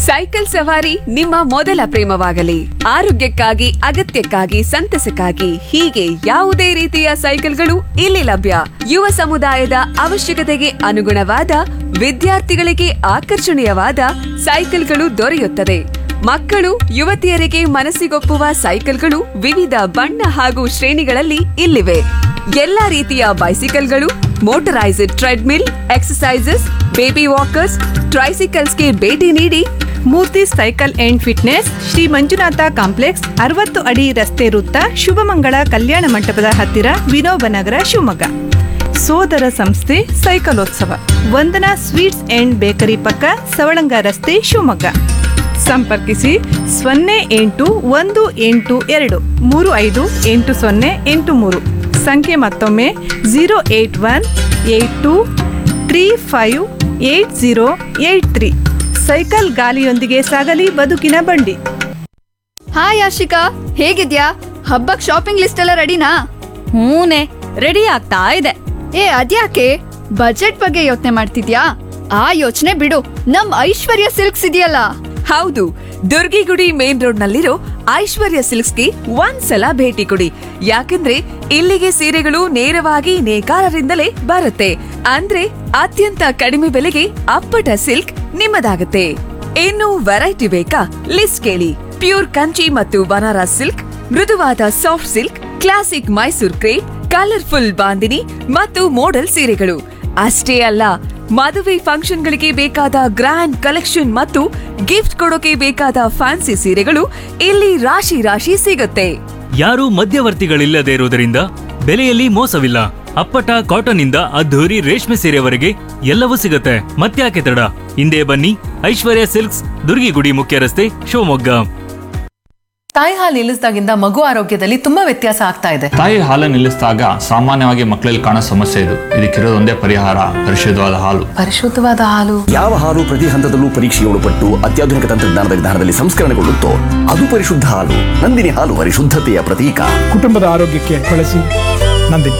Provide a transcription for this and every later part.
Cycle ಸವಾರಿ ನಿಮ್ಮ ಮೊದಲ ಪ್ರೇಮವಾಗಲಿ ಆರೋಗ್ಯಕ್ಕಾಗಿ ಅಗತ್ಯಕ್ಕಾಗಿ ಸಂತಸಕ್ಕಾಗಿ ಹೀಗೆ ಯಾವುದೇ ರೀತಿಯ ಸೈಕಲ್ಗಳು ಇಲ್ಲಿ ಲಭ್ಯ ಯುವ ಸಮುದಾಯದ ಅವಶ್ಯಕತೆಗೆ ಅನುಗುಣವಾದ ವಿದ್ಯಾರ್ಥಿಗಳಿಗೆ ಆಕರ್ಷಣೀಯವಾದ ಸೈಕಲ್ಗಳು ದೊರೆಯುತ್ತದೆ ಮಕ್ಕಳು ಯುವತಿಯರಿಗೆ ಮನಸ್ಸಿಗೊಪ್ಪುವ ಸೈಕಲ್ಗಳು ವಿವಿಧ ಬಣ್ಣ ಹಾಗೂ ಶ್ರೇಣಿಗಳಲ್ಲಿ ಇಲ್ಲಿವೆ ಎಲ್ಲಾ ರೀತಿಯ ಬೈಸಿಕಲ್ಗಳು ಮೋಟರೈಸ್ಡ್ ಟ್ರೆಡ್ಮಿಲ್ ಎಕ್ಸಸೈಸಸ್ ಬೇಬಿ ವಾಕರ್ಸ್ ಟ್ರೈಸಿಕಲ್ಸ್ಗೆ ಭೇಟಿ ನೀಡಿ Murthy cycle and fitness Shri Manjunatha complex ಅರವತ್ತು ಅಡಿ ರಸ್ತೆ ವೃತ್ತ ಶುಭಮಂಗಳ ಕಲ್ಯಾಣ ಮಂಟಪದ ಹತ್ತಿರ ವಿನೋಬ ನಗರ ಶಿವಮೊಗ್ಗ ಸೋದರ ಸಂಸ್ಥೆ ಸೈಕಲೋತ್ಸವ ವಂದನಾ ಸ್ವೀಟ್ಸ್ ಅಂಡ್ ಬೇಕರಿ ಪಕ್ಕ ಸವಳಂಗ ರಸ್ತೆ ಶಿವಮೊಗ್ಗ ಸಂಪರ್ಕಿಸಿ ಸೊನ್ನೆ ಎಂಟು ಒಂದು ಎಂಟು ಎರಡು ಮೂರು ಐದು ಎಂಟು ಸೊನ್ನೆ ಎಂಟು ಮೂರು ಸಂಖ್ಯೆ ಮತ್ತೊಮ್ಮೆ zero eight one eight two three five eight zero eight three cycle ಗಾಲಿಯೊಂದಿಗೆ ಸಾಗಲಿ ಬದುಕಿನ ಬಂಡಿ ಹಾಯ್ ಆಶಿಕಾ ಹೇಗಿದ್ಯಾ ಹಬ್ಬಕ್ ಶಾಪಿಂಗ್ ಲಿಸ್ಟ್ ಎಲ್ಲ ರೆಡಿನಾ ಹೂನೆ ರೆಡಿ ಆಗ್ತಾ ಇದೆ ಏ ಅದ್ಯಾಕೆ ಬಜೆಟ್ ಬಗ್ಗೆ ಯೋಚನೆ ಮಾಡ್ತಿದ್ಯಾ ಆ ಯೋಚನೆ ಬಿಡು ನಮ್ ಐಶ್ವರ್ಯ ಸಿಲ್ಕ್ಸ್ ಇದೆಯಲ್ಲ ಹೌದು ದುರ್ಗಿಗುಡಿ ಮೇನ್ ರೋಡ್ ನಲ್ಲಿರೋ ಐಶ್ವರ್ಯ ಸಿಲ್ಕ್ಸ್ಗೆ ಒಂದ್ಸಲ ಭೇಟಿ ಕೊಡಿ ಯಾಕಂದ್ರೆ ಇಲ್ಲಿಗೆ ಸೀರೆಗಳು ನೇರವಾಗಿ ನೇಕಾರರಿಂದಲೇ ಬರುತ್ತೆ ಅಂದ್ರೆ ಅತ್ಯಂತ ಕಡಿಮೆ ಬೆಲೆಗೆ ಅಪ್ಪಟ ಸಿಲ್ಕ್ ನಿಮ್ಮದಾಗುತ್ತೆ ಇನ್ನು ವೆರೈಟಿ ಬೇಕಾ ಲಿಸ್ಟ್ ಕೇಳಿ ಪ್ಯೂರ್ ಕಂಚಿ ಮತ್ತು ಬನಾರಸ್ ಸಿಲ್ಕ್ ಮೃದುವಾದ soft silk classic Mysore crepe colourful bandhani ಮತ್ತು ಮೋಡಲ್ ಸೀರೆಗಳು ಅಷ್ಟೇ ಅಲ್ಲ ಮದುವೆ ಫಂಕ್ಷನ್ಗಳಿಗೆ ಬೇಕಾದ ಗ್ರ್ಯಾಂಡ್ ಕಲೆಕ್ಷನ್ ಮತ್ತು ಗಿಫ್ಟ್ ಕೊಡೋಕೆ ಬೇಕಾದ ಫ್ಯಾನ್ಸಿ ಸೀರೆಗಳು ಇಲ್ಲಿ ರಾಶಿ ರಾಶಿ ಸಿಗುತ್ತೆ ಯಾರೂ ಮಧ್ಯವರ್ತಿಗಳಿಲ್ಲದೆ ಇರುವುದರಿಂದ ಬೆಲೆಯಲ್ಲಿ ಮೋಸವಿಲ್ಲ ಅಪ್ಪಟ ಕಾಟನ್ ಇಂದ ಅದ್ಧೂರಿ ರೇಷ್ಮೆ ಸೀರೆವರೆಗೆ ಎಲ್ಲವೂ ಸಿಗುತ್ತೆ ಮತ್ತ್ಯಾಕೆ ತಡ ಹಿಂದೆ ಬನ್ನಿ ಐಶ್ವರ್ಯ ಸಿಲ್ಕ್ಸ್ ದುರ್ಗಿಗುಡಿ ಮುಖ್ಯ ರಸ್ತೆ ಶಿವಮೊಗ್ಗ ತಾಯಿ ಹಾಲು ನಿಲ್ಲಿಸಿದಾಗಿಂದ ಮಗು ಆರೋಗ್ಯದಲ್ಲಿ ತುಂಬಾ ವ್ಯತ್ಯಾಸ ಆಗ್ತಾ ಇದೆ ತಾಯಿ ಹಾಲು ನಿಲ್ಲಿಸಿದಾಗ ಸಾಮಾನ್ಯವಾಗಿ ಮಕ್ಕಳಲ್ಲಿ ಕಾಣೋ ಸಮಸ್ಯೆ ಇದು ಇದಕ್ಕಿರೋದೊಂದೇ ಪರಿಹಾರ ಪರಿಶುದ್ಧವಾದ ಹಾಲು ಪರಿಶುದ್ಧವಾದ ಹಾಲು ಯಾವ ಹಾಲು ಪ್ರತಿ ಹಂತದಲ್ಲೂ ಪರೀಕ್ಷೆಗೆ ಒಳಪಟ್ಟು ಅತ್ಯಾಧುನಿಕ ತಂತ್ರಜ್ಞಾನದ ವಿಧಾನದಲ್ಲಿ ಸಂಸ್ಕರಣೆಗೊಳ್ಳುತ್ತೋ ಅದು ಪರಿಶುದ್ಧ ಹಾಲು ನಂದಿನಿ ಹಾಲು ಪರಿಶುದ್ಧತೆಯ ಪ್ರತೀಕ ಕುಟುಂಬದ ಆರೋಗ್ಯಕ್ಕೆ ಬಳಸಿ ನಂದಿನಿ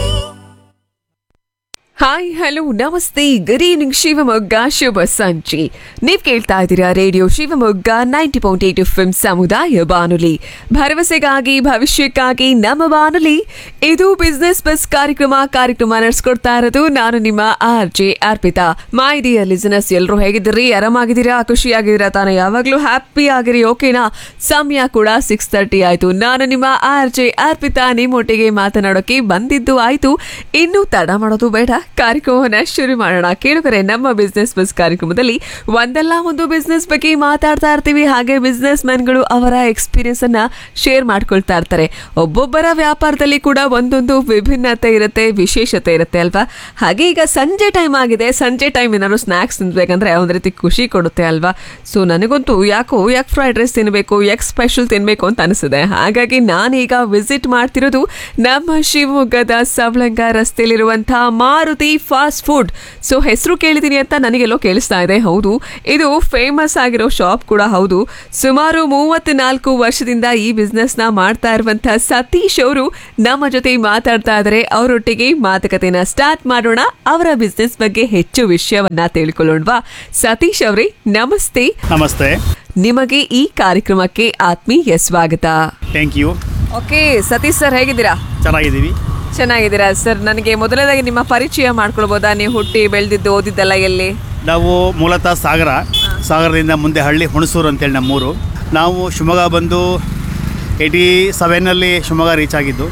ಹಾಯ್ ಹಲೋ ನಮಸ್ತೆ ಗುಡ್ ಈವ್ನಿಂಗ್ ಶಿವಮೊಗ್ಗ ಶುಭ ಸಂಜೆ ನೀವ್ ಕೇಳ್ತಾ ಇದ್ದೀರಾ radio Shivamogga ninety point eight F ಸಮುದಾಯ ಬಾನುಲಿ ಭರವಸೆಗಾಗಿ ಭವಿಷ್ಯಕ್ಕಾಗಿ ನಮ್ಮ ಬಾನುಲಿ ಇದು ಬಿಸ್ನೆಸ್ ಬಸ್ ಕಾರ್ಯಕ್ರಮ ಕಾರ್ಯಕ್ರಮ ನಡೆಸ್ಕೊಡ್ತಾ ಇರೋದು ನಾನು ನಿಮ್ಮ R J Arpita my dear listeners ಎಲ್ಲರೂ ಹೇಗಿದ್ದೀರಿ ಆರಾಮಾಗಿದ್ದೀರಾ ಖುಷಿಯಾಗಿದ್ದೀರಾ ತಾನೇ ಯಾವಾಗಲೂ ಹ್ಯಾಪಿ ಆಗಿರಿ ಓಕೆನಾ ಸಮಯ ಕೂಡ ಸಿಕ್ಸ್ ತರ್ಟಿ ಆಯ್ತು ನಾನು ನಿಮ್ಮ ಆರ್ ಜೆ ಅರ್ಪಿತಾ ನಿಮ್ಮೊಟ್ಟಿಗೆ ಮಾತನಾಡೋಕೆ ಬಂದಿದ್ದು ಆಯ್ತು ಇನ್ನು ತಡ ಮಾಡೋದು ಬೇಡ ಕಾರ್ಯಕ್ರಮವನ್ನ ಶುರು ಮಾಡೋಣ ಕೇಳಿದರೆ ನಮ್ಮ ಬಿಸ್ನೆಸ್ ಬಸ್ ಕಾರ್ಯಕ್ರಮದಲ್ಲಿ ಒಂದಲ್ಲ ಒಂದು ಬಿಸ್ನೆಸ್ ಬಗ್ಗೆ ಮಾತಾಡ್ತಾ ಇರ್ತೀವಿ ಹಾಗೆ ಬಿಸ್ನೆಸ್ ಮ್ಯಾನ್ಗಳು ಅವರ ಎಕ್ಸ್ಪೀರಿಯನ್ಸ್ ಅನ್ನ ಶೇರ್ ಮಾಡ್ಕೊಳ್ತಾ ಇರ್ತಾರೆ ಒಬ್ಬೊಬ್ಬರ ವ್ಯಾಪಾರದಲ್ಲಿ ಕೂಡ ಒಂದೊಂದು ವಿಭಿನ್ನತೆ ಇರುತ್ತೆ ವಿಶೇಷತೆ ಇರುತ್ತೆ ಅಲ್ವಾ ಹಾಗೆ ಈಗ ಸಂಜೆ ಟೈಮ್ ಆಗಿದೆ ಸಂಜೆ ಟೈಮ್ ಏನಾದ್ರು ಸ್ನ್ಯಾಕ್ಸ್ ತಿನ್ಬೇಕಂದ್ರೆ ಒಂದ್ ರೀತಿ ಖುಷಿ ಕೊಡುತ್ತೆ ಅಲ್ವಾ ಸೊ ನನಗಂತೂ ಯಾಕೋ ಯಾಕೆ ಫ್ರೈಡ್ ರೈಸ್ ತಿನ್ಬೇಕು ಯಾಕೆ ಸ್ಪೆಷಲ್ ತಿನ್ಬೇಕು ಅಂತ ಅನಿಸಿದೆ ಹಾಗಾಗಿ ನಾನೀಗ ವಿಸಿಟ್ ಮಾಡ್ತಿರೋದು ನಮ್ಮ ಶಿವಮೊಗ್ಗದ ಸವಳಂಗ ರಸ್ತೆಯಲ್ಲಿರುವಂತಹ ಮಾರುತಿ ಫಾಸ್ಟ್ ಫುಡ್ ಸೊ ಹೆಸರು ಕೇಳಿದೀನಿ ಅಂತ ನನಗೆಲ್ಲೋ ಕೇಳಿಸ್ತಾ ಇದೆ ಹೌದು ಇದು ಫೇಮಸ್ ಆಗಿರೋ ಶಾಪ್ ಕೂಡ ಹೌದು ಸುಮಾರು ಮೂವತ್ನಾಲ್ಕು ವರ್ಷದಿಂದ ಈ ಬಿಸ್ನೆಸ್ ನ ಮಾಡ್ತಾ ಇರುವಂತಹ ಸತೀಶ್ ಅವರು ನಮ್ಮ ಜೊತೆ ಮಾತಾಡ್ತಾ ಇದ್ದಾರೆ ಅವರೊಟ್ಟಿಗೆ ಮಾತುಕತೆನ ಸ್ಟಾರ್ಟ್ ಮಾಡೋಣ ಅವರ ಬಿಸ್ನೆಸ್ ಬಗ್ಗೆ ಹೆಚ್ಚು ವಿಷಯವನ್ನ ತಿಳ್ಕೊಳ್ಳೋಣವಾ ಸತೀಶ್ ಅವರೇ ನಮಸ್ತೆ ನಮಸ್ತೆ ನಿಮಗೆ ಈ ಕಾರ್ಯಕ್ರಮಕ್ಕೆ ಆತ್ಮೀಯ ಸ್ವಾಗತ thank you okay Satish sir ಹೇಗಿದ್ದೀರಾ ಚೆನ್ನಾಗಿದ್ದೀವಿ ಚೆನ್ನಾಗಿದ್ದೀರಾ ಸರ್ ನನಗೆ ಮೊದಲನೇದಾಗಿ ನಿಮ್ಮ ಪರಿಚಯ ಮಾಡ್ಕೊಳ್ಬೋದಾ ನೀವು ಹುಟ್ಟಿ ಬೆಳೆದಿದ್ದು ಓದಿದ್ದೆಲ್ಲ ಎಲ್ಲಿ ನಾವು ಮೂಲತಃ ಸಾಗರ ಸಾಗರದಿಂದ ಮುಂದೆ ಹಳ್ಳಿ ಹುಣಸೂರು ಅಂತೇಳಿ ನಮ್ಮೂರು ನಾವು ಶಿವಮೊಗ್ಗ ಬಂದು ಏಯ್ಟಿ ಸೆವೆನಲ್ಲಿ ಶಿವಮೊಗ್ಗ ರೀಚ್ ಆಗಿದ್ದು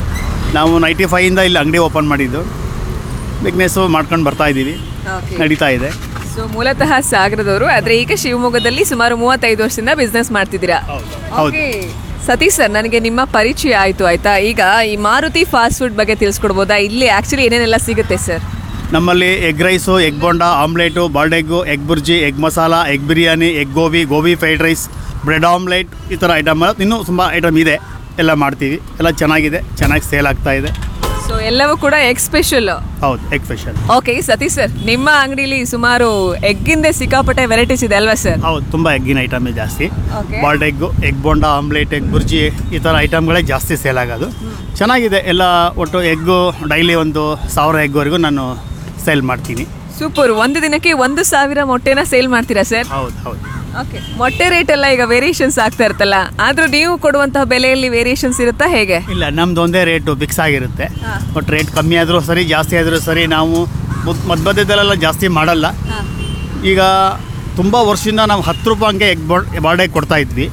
ನಾವು ನೈಂಟಿ ಫೈಯಿಂದ ಇಲ್ಲಿ ಅಂಗಡಿ ಓಪನ್ ಮಾಡಿದ್ದು ಬಿಸ್ನೆಸ್ಸು ಮಾಡ್ಕೊಂಡು ಬರ್ತಾ ಇದ್ದೀವಿ ನಡೀತಾ ಇದೆ ಸೊ ಮೂಲತಃ ಸಾಗರದವರು ಆದ್ರೆ ಈಗ ಶಿವಮೊಗ್ಗದಲ್ಲಿ ಸುಮಾರು ಮೂವತ್ತೈದು ವರ್ಷದಿಂದ ಬಿಸ್ನೆಸ್ ಮಾಡ್ತಿದ್ದೀರಾ ಹೌದು Okay. ಸತೀಶ್ ಸರ್ ನನಗೆ ನಿಮ್ಮ ಪರಿಚಯ ಆಯ್ತು ಆಯ್ತಾ ಈಗ ಈ ಮಾರುತಿ ಫಾಸ್ಟ್ ಫುಡ್ ಬಗ್ಗೆ ತಿಳಿಸ್ಕೊಡ್ಬೋದಾ ಇಲ್ಲಿ ಆಕ್ಚುಲಿ ಏನೇನೆಲ್ಲ ಸಿಗುತ್ತೆ ಸರ್ ನಮ್ಮಲ್ಲಿ egg rice egg bonda omelette boiled egg egg bhurji egg masala egg biryani egg gobi gobi fried rice bread omelette ಈ ಥರ ಐಟಮ್ ಇನ್ನೂ ತುಂಬ ಐಟಮ್ ಇದೆ ಎಲ್ಲ ಮಾಡ್ತೀವಿ ಎಲ್ಲ ಚೆನ್ನಾಗಿದೆ ಚೆನ್ನಾಗಿ ಸೇಲ್ ಆಗ್ತಾ ಇದೆ ಸೊ ಎಲ್ಲವೂ ಕೂಡ ಎಗ್ ಸ್ಪೆಷಲ್ ಹೌದು egg special okay Satish sir ನಿಮ್ಮ ಅಂಗಡಿಲಿ ಸುಮಾರು ಎಗ್ಗಿಂದ ಸಿಕ್ಕಾಪಟ್ಟೆ ವೆರೈಟೀಸ್ ಇದೆ ಅಲ್ವಾ ಸರ್ ಹೌದು ತುಂಬ ಎಗ್ಗಿನ ಐಟಮ್ ಜಾಸ್ತಿ Okay. Boiled egg egg bonda omelette egg bhurji ಈ ಥರ ಐಟಮ್ಗಳೇ ಜಾಸ್ತಿ ಸೇಲ್ ಆಗೋದು ಚೆನ್ನಾಗಿದೆ ಎಲ್ಲ ಒಟ್ಟು ಎಗ್ಗು ಡೈಲಿ ಒಂದು ಸಾವಿರ ಎಗ್ವರೆಗೂ ನಾನು ಸೇಲ್ ಮಾಡ್ತೀನಿ ಸೂಪರ್ ಒಂದು ದಿನಕ್ಕೆ ಒಂದು ಸಾವಿರ ಮೊಟ್ಟೆನ ಸೇಲ್ ಮಾಡ್ತೀರಾ ಸರ್ ಹೌದು ಹೌದು ಓಕೆ ಮೊಟ್ಟೆ ರೇಟ್ ಎಲ್ಲ ಈಗ ವೇರಿಯೇಷನ್ಸ್ ಆಗ್ತಾ ಇರುತ್ತಲ್ಲ ಆದ್ರೂ ನೀವು ಕೊಡುವಂತಹ ಬೆಲೆಯಲ್ಲಿ ವೇರಿಯೇಷನ್ಸ್ ಇರುತ್ತಾ ಹೇಗೆ ಇಲ್ಲ ನಮ್ದು ಒಂದೇ ರೇಟು ಫಿಕ್ಸ್ ಆಗಿರುತ್ತೆ ಬಟ್ ರೇಟ್ ಕಮ್ಮಿ ಆದರೂ ಸರಿ ಜಾಸ್ತಿ ಆದರೂ ಸರಿ ನಾವು ಮುದ್- ಮಧ್ಯ ಮಧ್ಯದಲ್ಲೆಲ್ಲ ಜಾಸ್ತಿ ಮಾಡಲ್ಲ ಈಗ ತುಂಬ ವರ್ಷದಿಂದ ನಾವು ಹತ್ತು ರೂಪಾಯಿ ಹಂಗೆ ಎಗ್ ಬಾರ್ಡೇ ಕೊಡ್ತಾ ಇದ್ವಿ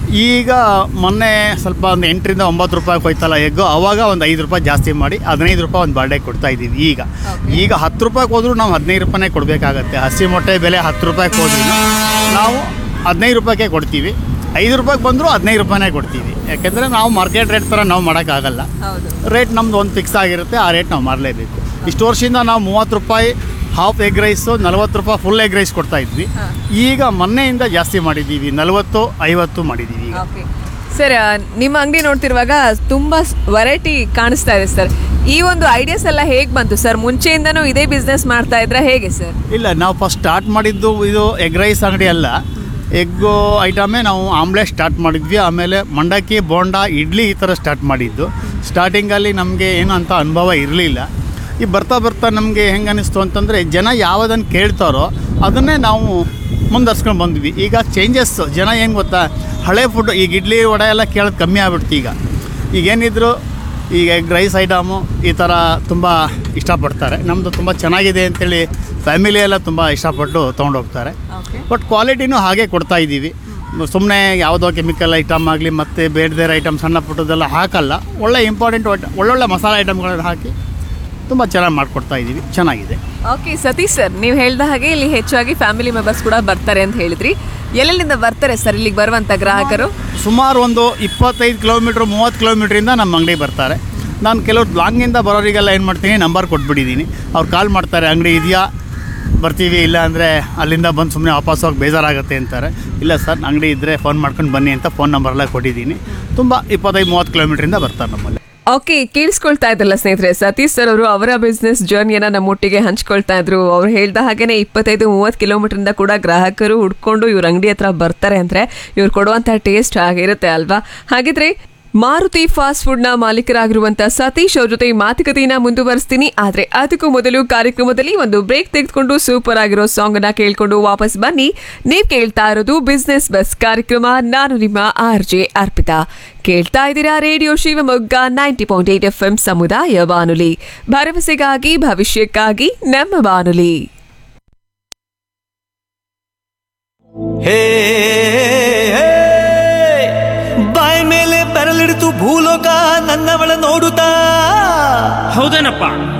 ಈಗ ಮೊನ್ನೆ ಸ್ವಲ್ಪ ಒಂದು ಎಂಟರಿಂದ ಒಂಬತ್ತು ರೂಪಾಯಿ ಹೋಯ್ತಲ್ಲ ಎಗ್ಗು ಅವಾಗ ಒಂದು ಐದು ರೂಪಾಯಿ ಜಾಸ್ತಿ ಮಾಡಿ ಹದಿನೈದು ರೂಪಾಯಿ ಒಂದು ಬಾರ್ಡೇ ಕೊಡ್ತಾ ಇದ್ದೀವಿ ಈಗ ಈಗ ಹತ್ತು ರೂಪಾಯಿಗೆ ಹೋದ್ರೂ ನಾವು ಹದಿನೈದು ರೂಪಾಯಿನೇ ಕೊಡಬೇಕಾಗತ್ತೆ ಹಸಿ ಮೊಟ್ಟೆ ಬೆಲೆ ಹತ್ತು ರೂಪಾಯಿಗೆ ಹೋದ್ರೂ ನಾವು ಹದಿನೈದು ರೂಪಾಯಿಗೆ ಕೊಡ್ತೀವಿ ಐದು ರೂಪಾಯಿಗೆ ಬಂದರೂ ಹದಿನೈದು ರೂಪಾಯಿನೇ ಕೊಡ್ತೀವಿ ಯಾಕೆಂದರೆ ನಾವು ಮಾರ್ಕೆಟ್ ರೇಟ್ ಥರ ನಾವು ಮಾಡೋಕ್ಕಾಗಲ್ಲ ರೇಟ್ ನಮ್ದು ಒಂದು ಫಿಕ್ಸ್ ಆಗಿರುತ್ತೆ ಆ ರೇಟ್ ನಾವು ಮಾರಲೇಬೇಕು ಇಷ್ಟು ವರ್ಷದಿಂದ ನಾವು ಮೂವತ್ತು ರೂಪಾಯಿ ಹಾಫ್ ಎಗ್ ರೈಸು ನಲ್ವತ್ತು ರೂಪಾಯಿ ಫುಲ್ ಎಗ್ ರೈಸ್ ಕೊಡ್ತಾ ಇದ್ವಿ ಈಗ ಮೊನ್ನೆಯಿಂದ ಜಾಸ್ತಿ ಮಾಡಿದ್ದೀವಿ ನಲವತ್ತು ಐವತ್ತು ಮಾಡಿದ್ದೀವಿ ಈಗ ಸರ್ ಆ, ನಿಮ್ಮ ಅಂಗಡಿ ನೋಡ್ತಿರುವಾಗ ತುಂಬಾ ವೆರೈಟಿ ಕಾಣಿಸ್ತಾ ಇದೆ ಸರ್ ಈ ಒಂದು ಐಡಿಯಾಸ್ ಎಲ್ಲ ಹೇಗೆ ಬಂತು ಸರ್ ಮುಂಚೆಯಿಂದನೂ ಇದೇ ಬಿಸ್ನೆಸ್ ಮಾಡ್ತಾ ಇದ್ರ ಹೇಗೆ ಸರ್ ಇಲ್ಲ ನಾವು ಫಸ್ಟ್ ಸ್ಟಾರ್ಟ್ ಮಾಡಿದ್ದು ಇದು ಎಗ್ ರೈಸ್ ಅಂಗಡಿ ಅಲ್ಲ ಎಗ್ಗು ಐಟಮೇ ನಾವು ಆಮ್ಲೆಟ್ ಸ್ಟಾರ್ಟ್ ಮಾಡಿದ್ವಿ ಆಮೇಲೆ ಮಂಡಕ್ಕಿ ಬೋಂಡ ಇಡ್ಲಿ ಈ ಥರ ಸ್ಟಾರ್ಟ್ ಮಾಡಿದ್ದು ಸ್ಟಾರ್ಟಿಂಗಲ್ಲಿ ನಮಗೆ ಏನು ಅಂತ ಅನುಭವ ಇರಲಿಲ್ಲ ಈ ಬರ್ತಾ ಬರ್ತಾ ನಮಗೆ ಹೆಂಗೆ ಅನ್ನಿಸ್ತು ಅಂತಂದರೆ ಜನ ಯಾವುದನ್ನು ಕೇಳ್ತಾರೋ ಅದನ್ನೇ ನಾವು ಮುಂದರ್ಸ್ಕೊಂಡು ಬಂದ್ವಿ ಈಗ ಚೇಂಜಸ್ ಜನ ಏನು ಗೊತ್ತಾ ಹಳೆ ಫುಡ್ ಈಗ ಇಡ್ಲಿ ವಡೆ ಎಲ್ಲ ಕೇಳೋದು ಕಮ್ಮಿ ಆಗ್ಬಿಡ್ತು ಈಗ ಈಗೇನಿದ್ರು ಈಗ ಎಗ್ ರೈಸ್ ಐಟಮು ಈ ಥರ ತುಂಬ ಇಷ್ಟಪಡ್ತಾರೆ ನಮ್ಮದು ತುಂಬ ಚೆನ್ನಾಗಿದೆ ಅಂತೇಳಿ ಫ್ಯಾಮಿಲಿ ಎಲ್ಲ ತುಂಬ ಇಷ್ಟಪಟ್ಟು ತೊಗೊಂಡೋಗ್ತಾರೆ ಬಟ್ ಕ್ವಾಲಿಟಿನೂ ಹಾಗೆ ಕೊಡ್ತಾ ಇದ್ದೀವಿ ಸುಮ್ಮನೆ ಯಾವುದೋ ಕೆಮಿಕಲ್ ಐಟಮ್ ಆಗಲಿ ಮತ್ತು ಬೇಡದೇ ಐಟಮ್ ಸಣ್ಣ ಪುಟ್ಟದೆಲ್ಲ ಹಾಕಲ್ಲ ಒಳ್ಳೆ ಇಂಪಾರ್ಟೆಂಟ್ ಒಳ್ಳೊಳ್ಳೆ ಮಸಾಲೆ ಐಟಮ್ಗಳನ್ನ ಹಾಕಿ ತುಂಬ ಚೆನ್ನಾಗಿ ಮಾಡಿಕೊಡ್ತಾ ಇದ್ದೀವಿ ಚೆನ್ನಾಗಿದೆ ಓಕೆ ಸತೀಶ್ ಸರ್ ನೀವು ಹೇಳ್ದ ಹಾಗೆ ಇಲ್ಲಿ ಹೆಚ್ಚಾಗಿ ಫ್ಯಾಮಿಲಿ ಮೆಂಬರ್ಸ್ ಕೂಡ ಬರ್ತಾರೆ ಅಂತ ಹೇಳಿದ್ರಿ ಎಲ್ಲೆಲ್ಲಿಂದ ಬರ್ತಾರೆ ಸರ್ ಇಲ್ಲಿಗೆ ಬರುವಂತ ಗ್ರಾಹಕರು ಸುಮಾರು ಒಂದು ಇಪ್ಪತ್ತೈದು ಕಿಲೋಮೀಟ್ರ್ ಮೂವತ್ತು ಕಿಲೋಮೀಟ್ರಿಂದ ನಮ್ಮ ಅಂಗಡಿಗೆ ಬರ್ತಾರೆ ನಾನು ಕೆಲವ್ರು ಲಾಂಗಿಂದ ಬರೋರಿಗೆಲ್ಲ ಏನು ಮಾಡ್ತೀನಿ ನಂಬರ್ ಕೊಟ್ಬಿಟ್ಟಿದ್ದೀನಿ ಅವ್ರು ಕಾಲ್ ಮಾಡ್ತಾರೆ ಅಂಗಡಿ ಇದೆಯಾ ಬರ್ತೀವಿ ಇಲ್ಲ ಅಂದರೆ ಅಲ್ಲಿಂದ ಬಂದು ಸುಮ್ಮನೆ ವಾಪಸ್ ಹೋಗಿ ಬೇಜಾರಾಗುತ್ತೆ ಅಂತಾರೆ ಇಲ್ಲ ಸರ್ ಅಂಗಡಿ ಇದ್ದರೆ ಫೋನ್ ಮಾಡ್ಕೊಂಡು ಬನ್ನಿ ಅಂತ ಫೋನ್ ನಂಬರೆಲ್ಲ ಕೊಟ್ಟಿದ್ದೀನಿ ತುಂಬ ಇಪ್ಪತ್ತೈದು ಮೂವತ್ತು ಕಿಲೋಮೀಟ್ರಿಂದ ಬರ್ತಾರೆ ನಮ್ಮಲ್ಲಿ ಓಕೆ ಕೇಳಿಸ್ಕೊಳ್ತಾ ಇದ್ರಲ್ಲ ಸ್ನೇಹಿತರೆ ಸತೀಶ್ ಸರ್ ಅವರು ಅವರ ಬಿಸ್ನೆಸ್ ಜರ್ನಿಯನ್ನ ನಮ್ಮೊಟ್ಟಿಗೆ ಹಂಚ್ಕೊಳ್ತಾ ಇದ್ರು ಅವ್ರು ಹೇಳ್ದ ಹಾಗೇನೆ ಇಪ್ಪತ್ತೈದು ಮೂವತ್ತು ಕಿಲೋಮೀಟರ್ನಿಂದ ಕೂಡ ಗ್ರಾಹಕರು ಹುಡ್ಕೊಂಡು ಇವ್ರ ಅಂಗಡಿ ಹತ್ರ ಬರ್ತಾರೆ ಅಂದ್ರೆ ಇವ್ರು ಕೊಡುವಂತಹ ಟೇಸ್ಟ್ ಆಗಿರುತ್ತೆ ಅಲ್ವಾ ಹಾಗಿದ್ರೆ ಮಾರುತಿ ಫಾಸ್ಟ್ ಫುಡ್ ನ ಮಾಲೀಕರಾಗಿರುವಂತ ಸತೀಶ್ ಅವ್ರ ಜೊತೆ ಈ ಮಾತುಕತೆಯನ್ನ ಮುಂದುವರಿಸ್ತೀನಿ ಆದ್ರೆ ಅದಕ್ಕೂ ಮೊದಲು ಕಾರ್ಯಕ್ರಮದಲ್ಲಿ ಒಂದು ಬ್ರೇಕ್ ತೆಗೆದುಕೊಂಡು ಸೂಪರ್ ಆಗಿರೋ ಸಾಂಗ್ ಅನ್ನ ಕೇಳ್ಕೊಂಡು ವಾಪಸ್ ಬನ್ನಿ ನೀವ್ ಕೇಳ್ತಾ ಇರೋದು ಬಿಸ್ನೆಸ್ ಬಸ್ ಕಾರ್ಯಕ್ರಮ ನಾನು ನಿಮ್ಮ ಆರ್ ಜೆ ಅರ್ಪಿತಾ ಕೇಳ್ತಾ ಇದ್ದೀರಾ radio Shivamogga ninety point eight F M ಸಮುದಾಯ ಬಾನುಲಿ ಭರವಸೆಗಾಗಿ ಭವಿಷ್ಯಕ್ಕಾಗಿ ನಮ್ಮ ಬಾನುಲಿ ಹೇ ಬಾಯ್ ಮೇಲೆ ಬೆರಳಿಡಿತು ಭೂಲೋಕ ನನ್ನವಳ ನೋಡುತ್ತಾ ಹೌದೇನಪ್ಪ